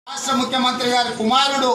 రాష్ట్ర ముఖ్యమంత్రి గారి కుమారుడు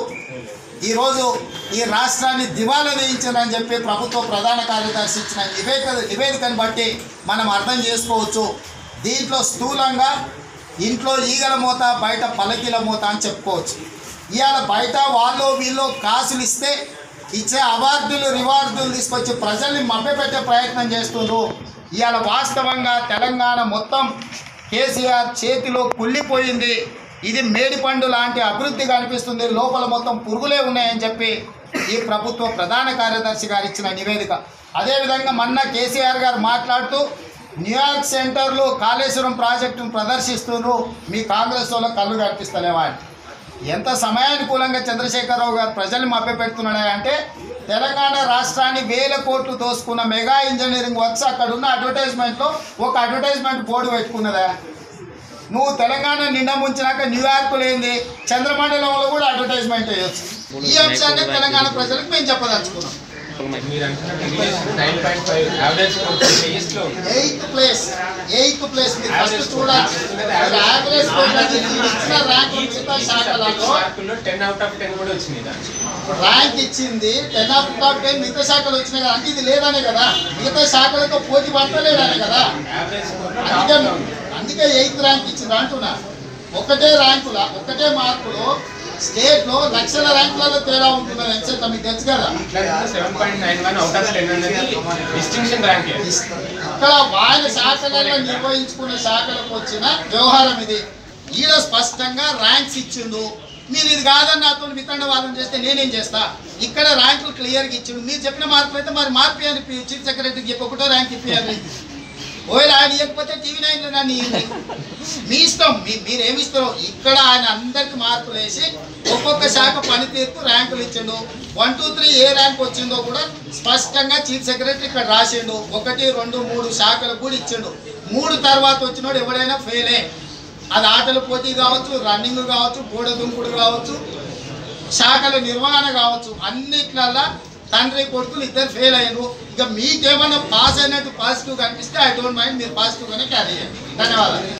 ఈరోజు ఈ రాష్ట్రాన్ని దివాలా వేయించారని చెప్పి ప్రభుత్వ ప్రధాన కార్యదర్శి ఇచ్చిన నివేదిక నివేదికను బట్టి మనం అర్థం చేసుకోవచ్చు దీంట్లో స్థూలంగా ఇంట్లో ఈగల మూత బయట పలకీల మూత అని చెప్పుకోవచ్చు ఇవాళ బయట వాళ్ళు వీళ్ళు కాసులు ఇస్తే ఇచ్చే అవార్డులు రివార్డులు తీసుకొచ్చి ప్రజల్ని మభ్యపెట్టే ప్రయత్నం చేస్తుండ్రు ఇవాళ వాస్తవంగా తెలంగాణ మొత్తం కేసీఆర్ చేతిలో కుళ్ళిపోయింది ఇది మేడిపండు లాంటి అభివృద్ధి కనిపిస్తుంది లోపల మొత్తం పురుగులే ఉన్నాయని చెప్పి ఈ ప్రభుత్వ ప్రధాన కార్యదర్శి గారు ఇచ్చిన నివేదిక అదేవిధంగా మొన్న కేసీఆర్ గారు మాట్లాడుతూ న్యూయార్క్ సెంటర్లో కాళేశ్వరం ప్రాజెక్టును ప్రదర్శిస్తున్నారు మీ కాంగ్రెస్ వాళ్ళ కళ్ళు కనిపిస్తలేవా అని ఎంత సమయానుకూలంగా చంద్రశేఖరరావు గారు ప్రజల్ని మభ్యపెడుతున్నాడా అంటే తెలంగాణ రాష్ట్రాన్ని వేల కోట్లు దోసుకున్న మెగా ఇంజనీరింగ్ వర్క్స్ అక్కడ ఉన్న అడ్వర్టైజ్మెంట్లో ఒక అడ్వర్టైజ్మెంట్ బోర్డు పెట్టుకున్నదా నువ్వు తెలంగాణ నిండా ముంచినాక న్యూయార్క్ లేనిది చంద్రమండలంలో కూడా అడ్వర్టైజ్మెంట్ వేయొచ్చు ఈ అంశాన్ని తెలంగాణ ప్రజలకు మేము చెప్పదలుచుకున్నాం మీరు అంటున్నట్టు nine point five average east లో ఉంది ఎయిత్ ప్లేస్ ఎయిత్ ప్లేస్ మీరు ఫస్ట్ చూడాలి యావరేజ్ ఇచ్చిన ర్యాంక్ మిగతా శాఖలలో మార్కుల్లో టెన్ అవుట్ ఆఫ్ టెన్ కూడా వచ్చినాయి దానికి ర్యాంక్ ఇచ్చింది టెన్ ఆఫ్ టాప్ టెన్ మిగతా శాఖలు వచ్చినాయి కదా అంటే ఇది లేదనే కదా మిగతా శాఖలతో పోటీ పడతలేదనే కదా యావరేజ్ స్కోర్ అందుకే అందుకే ఎయిత్ ర్యాంక్ ఇచ్చింది అంటున్నా ఒకటే ర్యాంకుల ఒకటే మార్కులో స్టేట్ లో లక్షల ర్యాంకులలో తేడా ఉంటుంది ఎంసెట్ మీకు తెలుసు కదా seven point nine one out of ten అనేది డిస్టింక్షన్ ర్యాంక్ ఇక్కడ వాళ్ళ శాఖలలో నిర్వహించుకునే శాఖలకు వచ్చిన వ్యవహారం ఇది ఈడ స్పష్టంగా ర్యాంక్స్ ఇచ్చిండు మీరు ఇది కాదని నాతో వితండవాదం చేస్తే నేనేం చేస్తా ఇక్కడ ర్యాంకులు క్లియర్గా ఇచ్చిండు మీరు చెప్పిన మార్కులు అయితే మరి మార్పు అని చీఫ్ సెక్రటరీకి చెప్పి ఒకటో ర్యాంక్ ఇప్పించాలి ఓయ్ ఆయన ఇవ్వకపోతే టీవీ నైన్లో నన్ను ఇవ్వండి. మీ ఇష్టం మీ మీరేమి ఇస్తారో ఇక్కడ ఆయన అందరికి మార్కులు వేసి ఒక్కొక్క శాఖ పనితీరుకు ర్యాంకులు ఇచ్చిండు వన్ టూ త్రీ ఏ ర్యాంక్ వచ్చిందో కూడా స్పష్టంగా చీఫ్ సెక్రటరీ ఇక్కడ రాసిండు ఒకటి రెండు మూడు శాఖలకు కూడా ఇచ్చిండు మూడు తర్వాత వచ్చినోడు ఎవడైనా ఫెయిలే అది ఆటల పోటీ కావచ్చు రన్నింగ్ కావచ్చు గోడ దుంకుడు కావచ్చు శాఖల నిర్వహణ కావచ్చు అన్నిట్లల్లా తండ్రి కొడుకులు ఇద్దరు ఫెయిల్ అయ్యారు ఇక మీకేమైనా పాస్ అయినట్టు పాజిటివ్ కనిపిస్తే ఐ డోంట్ మైండ్ మీరు పాజిటివ్గానే క్యారీ చేయండి ధన్యవాదాలు